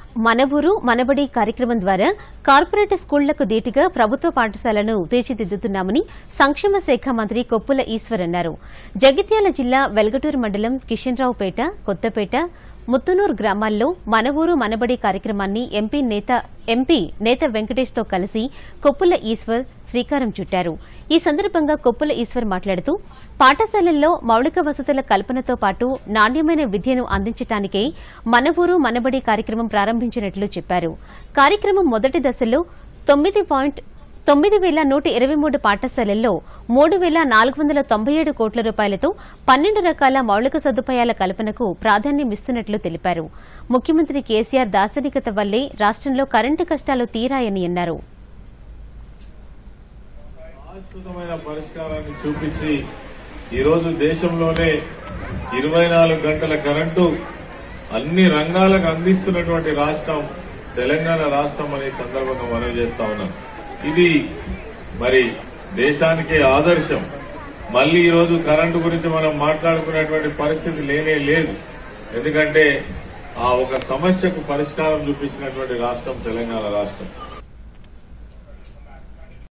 మన ఊరు మనబడి కార్యక్రమం ద్వారా కార్పొరేట్ స్కూళ్లకు దీటుగా ప్రభుత్వ పాఠశాలను తీర్చిదిద్దుతున్నామని సంక్షేమ శాఖ మంత్రి కొప్పుల ఈశ్వర్ అన్నారు జగిత్యాల జిల్లా వెల్గటూరు మండలం కిషన్రావుపేట కొత్తపేట ముత్తునూరు గ్రామాల్లో మన ఊరు మనబడి కార్యక్రమాన్ని ఎంపీ నేత ఎంపీ నేత వెంకటేష్ తో కలిసి కొప్పుల ఈశ్వర్ శ్రీకారం చుట్టారు ఈ సందర్భంగా కొప్పుల ఈశ్వర్ మాట్లాడుతూ పాఠశాలల్లో మౌలిక వసతుల కల్పనతో పాటు నాణ్యమైన విద్యను అందించడానికే మన ఊరు మనబడి కార్యక్రమం ప్రారంభించినట్లు చెప్పారు కార్యక్రమం మొదటి దశలో తొమ్మిది పాయింట్ తొమ్మిది వేల నూట ఇరవై మూడు పాఠశాలల్లో మూడు వేల నాలుగు వందల తొంభై ఏడు కోట్ల రూపాయలతో పన్నెండు రకాల మౌలిక సదుపాయాల కల్పనకు ప్రాధాన్యమిస్తున్నట్లు తెలిపారు ముఖ్యమంత్రి కేసీఆర్ దార్శనికత వల్లే రాష్ట్రంలో కరెంటు కష్టాలు తీరాయని అన్నారు శాశ్వతమైన పరిష్కారాన్ని చూపించి ఈరోజు దేశంలోనే ఇరవై నాలుగు గంటల కరెంటు అన్ని రంగాలకు అందిస్తున్నటువంటి రాష్ట్రం తెలంగాణ రాష్ట్రం అనే సందర్భంగా మనం చేస్తా ఉన్నాం ఇది మరి దేశానికే ఆదర్శం మళ్ళీ ఈరోజు కరెంటు గురించి మనం మాట్లాడుకునేటువంటి పరిస్థితి లేనే లేదు ఎందుకంటే ఆ ఒక సమస్యకు పరిష్కారం చూపించినటువంటి రాష్ట్రం తెలంగాణ రాష్ట్రం